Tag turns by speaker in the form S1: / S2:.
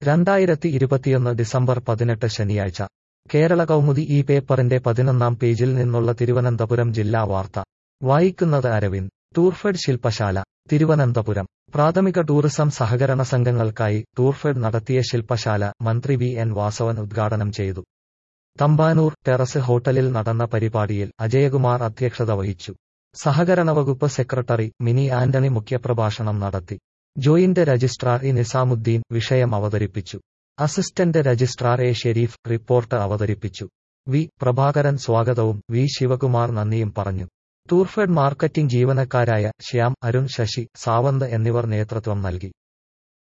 S1: രണ്ടായിരത്തി ഇരുപത്തിയൊന്ന് ഡിസംബർ പതിനെട്ട് ശനിയാഴ്ച കേരള കൗമുദി ഈ പേപ്പറിന്റെ പതിനൊന്നാം പേജിൽ നിന്നുള്ള തിരുവനന്തപുരം ജില്ലാ വാർത്ത വായിക്കുന്നത് അരവിന്ദ് ടൂർഫെഡ് ശില്പശാല തിരുവനന്തപുരം പ്രാഥമിക ടൂറിസം സഹകരണ സംഘങ്ങൾക്കായി ടൂർഫെഡ് നടത്തിയ ശില്പശാല മന്ത്രി വി എൻ വാസവൻ ഉദ്ഘാടനം ചെയ്തു തമ്പാനൂർ ടെറസ് ഹോട്ടലിൽ നടന്ന പരിപാടിയിൽ അജയകുമാർ അധ്യക്ഷത വഹിച്ചു സഹകരണ വകുപ്പ് സെക്രട്ടറി മിനി ആന്റണി മുഖ്യപ്രഭാഷണം നടത്തി ജോയിന്റ് രജിസ്ട്രാർ ഇ നിസാമുദ്ദീൻ വിഷയം അവതരിപ്പിച്ചു assistant registrar A Shareef report അവതരിപ്പിച്ചു വി പ്രഭാകരൻ സ്വാഗതവും വി ശിവകുമാർ നന്ദിയും പറഞ്ഞു ടൂർഫെഡ് മാർക്കറ്റിംഗ് ജീവനക്കാരായ ശ്യാം അരുൺ ശശി സാവന്ത് എന്നിവർ നേതൃത്വം നൽകി